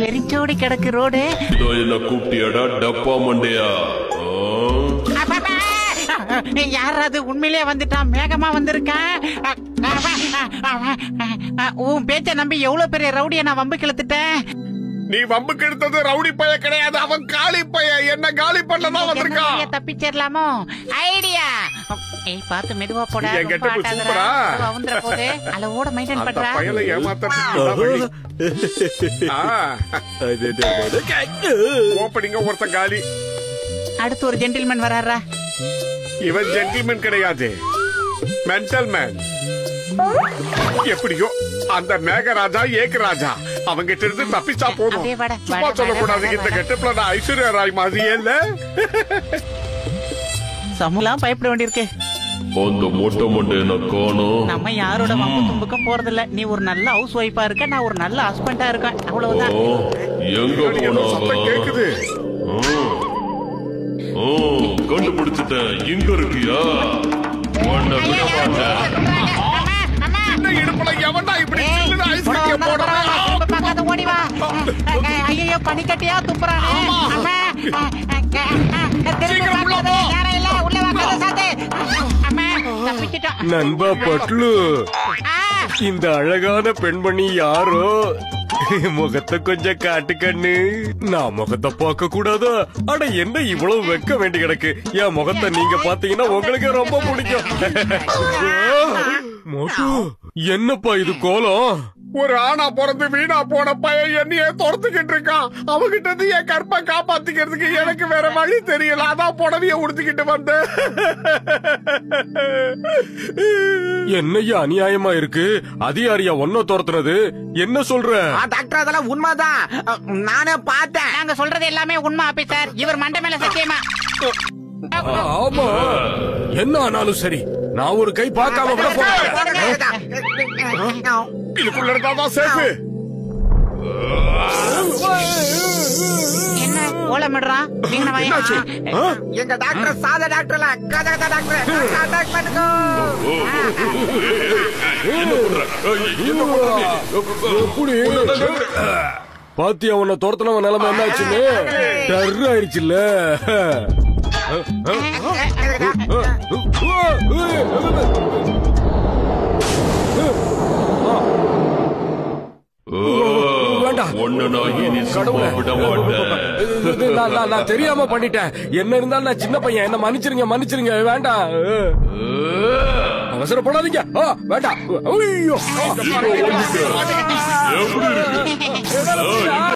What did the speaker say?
வெறிச்சோடி கிடக்கு ரோடு இதோ என்ன கூப்பிட்டியாடா டப்பா மண்டையா ஆ? அப்பப்பா! யார் அது உண்மையிலேயே வந்துட்டான் மேகமா வந்திருக்கான் உன் பேச்ச நம்பி எவ்வளவு பெரிய ரவுடிய நான் வம்பு கிழத்துட்டேன் நீ வம்புக்கு எடுத்தது ரவுடி பைய கிடையாது அவன் காளி பைய என்ன காலி பண்ணதான் வந்திருக்கான் தப்பிச்சிடலாமோ ஐடியா ஏய் பார்த்து மெதுவா போட என் ரொம்ப getup ஆட்டாதடா. சூப்பரா? அவுந்துற போது அளவோட மெயின்டைன் அந்த பண்றா பயலை ஏமாத்த ஓப்பனிங்க ஒருத்த காலி அடுத்து ஒரு ஜென்டில்மேன் வராரா இவன் ஜென்டில்மேன் கிடையாது மென்டல் மேன் எப்படியோ அந்த மேகராஜா ஏகராஜா அவங்கிட்ட இருந்து தப்பிச்சா போதும் அப்படியே வாடா, சும்மா வாடா, சொல்லக்கூடாது வாடா, இந்த வாடா. கெட்டப்ல நான் ஐஸ்வர்யா ராய் மாதிரியே இல்ல சமுலாம் பயப்பட வேண்டியிருக்கு அந்த மொட்டை மண்டையை நான் காணோம் நம்ம யாரோட வம்பு தும்புக்கும் போறதில்ல நீ ஒரு நல்ல ஹவுஸ் ஒய்ஃபா இருக்க நான் ஒரு நல்ல ஹஸ்பண்டா இருக்கேன் அவ்வளவுதான் ஓ, எங்க பின்னாடி ஏதோ சத்தம் போனாங்க கேக்குது ஓ கண்டுபிடிச்சிட்டேன் இங்க இருக்கியா உன்னை விட மாட்டேன் இந்த இடுப்புல எவன்டா இப்படி சில்லுன்னு ஐஸ் போடா, வைக்க போடா, போடா, போடுறான்? திரும்ப பார்க்காத ஓடி வா ஐயோ பனிக்கட்டியா துப்புறானே அம்மா திரும்ப சீக்கிரம் உள்ள பார்க்காத, போ. யாரும் இல்ல உள்ள வா கதை சாத்து அம்மா தப்பிச்சிட்டோம் நண்பா பட்லு ஆ, இந்த அழகான பெண்மணி யாரோ முகத்தை கொஞ்சம் காட்டு கண்ணு நான் முகத்தை பார்க்க கூடாதா அட என்ன இவ்வளவு வெக்க வேண்டி கிடக்கு என் முகத்தை நீங்க பாத்தீங்கன்னா உங்களுக்கு ரொம்ப பிடிக்கும் மோட்டு என்னப்பா இது கோலம் ஒரு ஆணா பிறந்து வீணா போன பையன் என்னையே துரத்துக்கிட்டு இருக்கான் அவகிட்ட இருந்து என் கற்பை காப்பாத்திக்கிறதுக்கு எனக்கு வேற வழி தெரியல அதான் புடவைய உடுத்திக்கிட்டு வந்தேன் என்னய்யா அநியாயமா இருக்கு அதிகாரியா ஒன்ன துரத்துனது என்ன சொல்ற ஆ, டாக்டர் அதெல்லாம் உண்மைதான் அ, நானே பார்த்தேன் நாங்க சொல்றது எல்லாமே உண்மை ஆபீசர் இவர் மண்டை மேல சத்தியமா ஆமா என்ன ஆனாலும் சரி நான் ஒரு கை பார்க்காம விட போறேன் இதுக்குள்ள இருந்தாதான் சேஃபு என்ன ஓலமிடுறான் வீணவாயா எங்க டாக்டர் சாதா டாக்டர்ல கதை கதை டாக்டர் அட்டாக் பண்ணுங்க என்ன பண்ற ஏய், என்ன பண்ற நீ? எப்படி பாத்தியா உன்னை துரத்துனவன் நிலைமை என்னாச்சுன்னு டர் ஆயிடுச்சுல்ல ஓ, வேண்டாம். உன்னை நான் இனி சும்மா விட மாட்டேன் இது- இது நான் நான்- நான் தெரியாம பண்ணிட்டேன் என்ன இருந்தாலும் நான் சின்ன பையன் என்ன மன்னிச்சிருங்க மன்னிச்சிருங்க வேண்டாம் அவசரப்படாதீங்க ஆ, வேண்டாம் ஐயோ எப்படி இருக்கு? ஏய்,